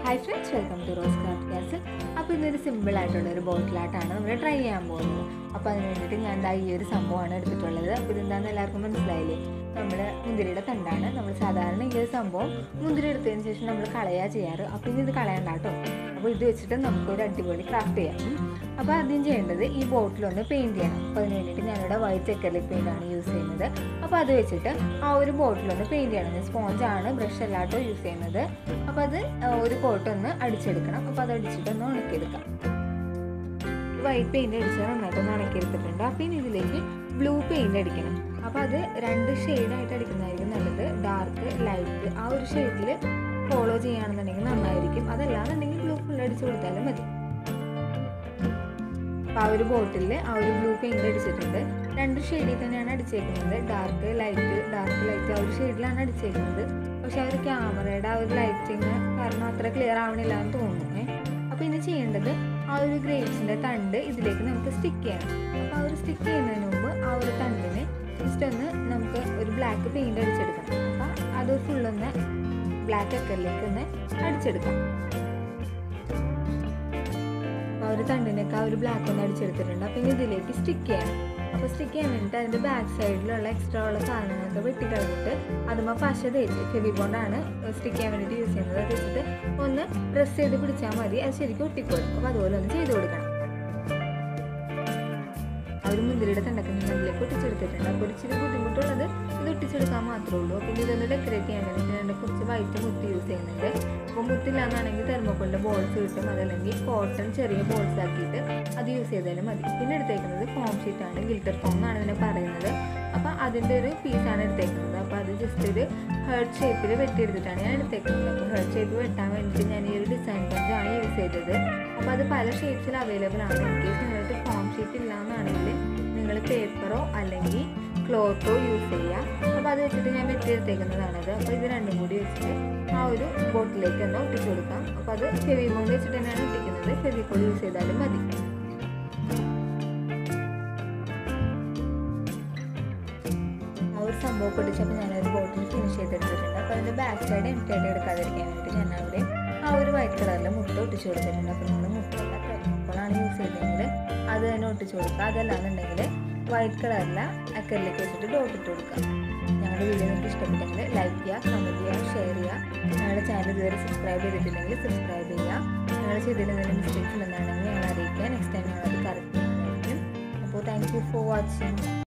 Hi friends welcome to rose craft castle അപ്പോൾ ഇന്നൊരു simple ആയിട്ടുള്ള ഒരു ബോട്ടിലായിട്ടാണ് നമ്മൾ ട്രൈ ചെയ്യാൻ പോകുന്നത് അപ്പോൾ അതിന് വേണ്ടിയിട്ട് ഞാൻ ദാ ഈ ഒരു സംഭവമാണ് എടുത്തിട്ടുള്ളത് അപ്പോൾ ഇതെന്താണെന്ന് എല്ലാവർക്കും മനസ്സിലായില്ലേ നമ്മൾ മുന്തിരിയുടെ തണ്ടാണ് നമ്മൾ സാധാരണ ഈ ഒരു സംഭവം മുന്തിരി എടുത്തതിന് ശേഷം നമ്മൾ കളയാ ചെയ്യാറ് അപ്പോൾ ഇനി ഇത് കളയണ്ട കേട്ടോ അപ്പോൾ ഇത് വെച്ചിട്ട് നമുക്കൊരു അടിപൊളി ക്രാഫ്റ്റ് ചെയ്യാം ഉം. അപ്പോൾ ആദ്യം ചെയ്യേണ്ടത് ഈ ബോട്ടിലൊന്ന് പെയിൻറ്റ് ചെയ്യണം അപ്പോൾ അതിന് വേണ്ടിയിട്ട് ഞാനിവിടെ വൈറ്റ് എക്കലിക് പെയിൻ്റ് ആണ് യൂസ് ചെയ്യുന്നത് അപ്പോൾ അത് വെച്ചിട്ട് ആ ഒരു ബോട്ടിലൊന്ന് പെയിൻറ്റ് ചെയ്യണം ഞാൻ സ്പോഞ്ചാണ് ബ്രഷ് അല്ലാട്ടോ യൂസ് ചെയ്യുന്നത് അപ്പോൾ അത് ആ, ഒരു കോട്ടൊന്ന് അടിച്ചെടുക്കണം അപ്പോൾ അത് അടിച്ചിട്ടൊന്ന് ഉണക്കിയെടുക്കാം വൈറ്റ് പെയിൻറ് അടിച്ചാൽ നന്നായിട്ടൊന്ന് ഉണക്കിയെടുത്തിട്ടുണ്ട് അപ്പോൾ ഇനി ഇതിലേക്ക് ബ്ലൂ പെയിൻറ് അടിക്കണം അപ്പോൾ അത് രണ്ട് ഷെയ്ഡായിട്ട് അടിക്കുന്നതായിരിക്കും നല്ലത് ഡാർക്ക് ലൈറ്റ് ആ ഒരു ഷെയ്ഡിൽ ഫോളോ ചെയ്യുകയാണെന്നുണ്ടെങ്കിൽ നന്നായിരിക്കും അതല്ലാന്നുണ്ടെങ്കിൽ ബ്ലൂ ഫുൾ അടിച്ച് കൊടുത്താലും മതി അപ്പോൾ ആ ഒരു ബോട്ടിലിൽ ആ ഒരു ബ്ലൂ പെയിൻറ് അടിച്ചിട്ടുണ്ട് രണ്ട് ഷെയ്ഡിൽ തന്നെയാണ് അടിച്ചേക്കുന്നത് ഡാർക്ക് ലൈറ്റ് ഡാർക്ക് ലൈറ്റ് ആ ഒരു ഷെയ്ഡിലാണ് അടിച്ചേക്കുന്നത് പക്ഷെ ആ ഒരു ക്യാമറയുടെ ആ ഒരു ലൈറ്റിങ് കാരണം അത്ര ക്ലിയർ ആവണില്ല എന്ന് തോന്നുന്നു ഏ. അപ്പോൾ ഇനി ചെയ്യേണ്ടത് ആ ഒരു ഗ്രേപ്സിൻ്റെ തണ്ട് ഇതിലേക്ക് നമുക്ക് സ്റ്റിക്ക് ചെയ്യണം അപ്പോൾ ആ ഒരു സ്റ്റിക്ക് ചെയ്യുന്നതിന് മുമ്പ് ആ ഒരു തണ്ടിന് ജസ്റ്റ് ഒന്ന് നമുക്ക് ഒരു ബ്ലാക്ക് പെയിൻറ് അടിച്ചെടുക്കണം അപ്പോൾ അത് ഫുള്ളൊന്ന് ബ്ലാക്ക് അക്കറിലേക്ക് ഒന്ന് അടിച്ചെടുക്കാം ആ ഒരു തണ്ടിനൊക്കെ ആ ഒരു ബ്ലാക്ക് ഒന്ന് അടിച്ചെടുത്തിട്ടുണ്ട് അപ്പം ഇനി ഇതിലേക്ക് സ്റ്റിക്ക് ചെയ്യണം അപ്പോൾ സ്റ്റിക്ക് ചെയ്യാൻ വേണ്ടിയിട്ട് അതിൻ്റെ ബാക്ക് സൈഡിലുള്ള എക്സ്ട്രാ ഉള്ള സാധനങ്ങളൊക്കെ വെട്ടി കളഞ്ഞിട്ട് അതുമ്പോൾ പശ തേച്ച് ഫെവി ബോണ്ടാണ് സ്റ്റിക്ക് ചെയ്യാൻ വേണ്ടിയിട്ട് യൂസ് ചെയ്യുന്നത് അത് വെച്ചിട്ട് ഒന്ന് പ്രസ് ചെയ്ത് പിടിച്ചാൽ മതി അത് ശരിക്കും ഒട്ടിക്കോളും അപ്പോൾ അതുപോലെ ഒന്ന് ചെയ്ത് കൊടുക്കണം ആ ഒരു മുന്തിരിയുടെ തണ്ടൊക്കെ ഞാൻ അതിലേക്ക് ഒട്ടിച്ചെടുത്തിട്ടുണ്ട് അപ്പോൾ ഒരു ഇച്ചിരി ബുദ്ധിമുട്ടുള്ളത് ഇത് ഒട്ടിച്ചെടുക്കാൻ മാത്രമേ ഉള്ളൂ പിന്നെ ഇതൊന്ന് ഡെക്കറേറ്റ് ചെയ്യാൻ വേണ്ടിയിട്ട് ഞാൻ കുറച്ച് വൈറ്റ് മുത്ത് യൂസ് ചെയ്യുന്നുണ്ട് അപ്പോൾ മുത്തില്ല എന്നാണെങ്കിൽ തെർമോക്കോളിൻ്റെ ബോൾസ് കിട്ടും അതല്ലെങ്കിൽ കോട്ടൺ ചെറിയ ബോൾസ് ആക്കിയിട്ട് അത് യൂസ് ചെയ്താലും മതി പിന്നെ എടുത്തേക്കുന്നത് ഫോം ഷീറ്റാണ് ഗിൽറ്റർ ഫോം എന്നാണ് ഇതിനെ പറയുന്നത് അപ്പോൾ അതിൻ്റെ ഒരു പീസാണ് എടുത്തേക്കുന്നത് അപ്പോൾ അത് ജസ്റ്റ് ഒരു ഹേർട്ട് ഷേപ്പിൽ വെട്ടിയെടുത്തിട്ടാണ് ഞാൻ എടുത്തേക്കുന്നത് അപ്പോൾ ഹേർട്ട് ഷേപ്പ് വെട്ടാൻ വേണ്ടിയിട്ട് ഞാൻ ഈ ഒരു ഡിസൈൻ പഞ്ചാണ് യൂസ് ചെയ്തത് അപ്പോൾ അത് പല ഷേപ്സിൽ അവൈലബിൾ ആണ് ഇൻ കേസ് നിങ്ങൾക്ക് ഫോം ഷീറ്റ് ഇല്ല എന്നാണെങ്കിൽ നിങ്ങൾ പേപ്പറോ അല്ലെങ്കിൽ ക്ലോത്തോ യൂസ് ചെയ്യാം അപ്പോൾ അത് വെച്ചിട്ട് ഞാൻ വെട്ടിയെടുത്തേക്കുന്നതാണത് അപ്പോൾ ഇത് രണ്ടും കൂടി വെച്ചിട്ട് ആ ഒരു ബോട്ടിലേക്ക് ഒന്ന് ഒട്ടിച്ചു കൊടുക്കാം അപ്പോൾ അത് ഫെവിക്കോൾ വെച്ചിട്ട് തന്നെയാണ് ഒട്ടിക്കുന്നത് ഫെവിക്കോൾ യൂസ് ചെയ്താലും മതി ആ ഒരു സംഭവം പൊട്ടിച്ചപ്പോൾ ഞാനൊരു ബോട്ടിൽ ഫിനിഷ് ചെയ്തെടുത്തിട്ടുണ്ട് അപ്പോൾ അതിൻ്റെ ബാക്ക് സൈഡ് എംറ്റി ആയിട്ട് എടുക്കാതിരിക്കാൻ വേണ്ടിയിട്ട് ഞാൻ അവിടെ ആ ഒരു വൈറ്റ് കളറിൽ മുട്ട ഒട്ടിച്ചു കൊടുത്തിട്ടുണ്ട് അപ്പോൾ നമ്മൾ മുട്ടല്ല തെർമോക്കോളാണ് യൂസ് ചെയ്തതെങ്കിൽ അത് തന്നെ ഒട്ടിച്ചു കൊടുക്കുക അതല്ലാന്നുണ്ടെങ്കിൽ വൈറ്റ് കളറിൽ അക്കറിലേക്ക് വെച്ചിട്ട് ഡോട്ട് ഇട്ട് കൊടുക്കുക ഞങ്ങളുടെ വീഡിയോ നിങ്ങൾക്ക് ഇഷ്ടപ്പെട്ടെങ്കിൽ ലൈക്ക് ചെയ്യുക കമൻറ്റ് ചെയ്യുക ഷെയർ ചെയ്യുക ഞങ്ങളുടെ ചാനൽ ഇതുവരെ സബ്സ്ക്രൈബ് ചെയ്തിട്ടില്ലെങ്കിൽ സബ്സ്ക്രൈബ് ചെയ്യുക ഞങ്ങൾ ചെയ്തതിൽ എന്തെങ്കിലും മിസ്റ്റേക്സ് ഉണ്ടെന്നാണെങ്കിൽ ഞങ്ങൾ അറിയിക്കുക നെക്സ്റ്റ് ടൈം ഞങ്ങളത് കറക്റ്റ് ചെയ്യുന്നതായിരിക്കും അപ്പോൾ താങ്ക് യു ഫോർ വാച്ചിങ്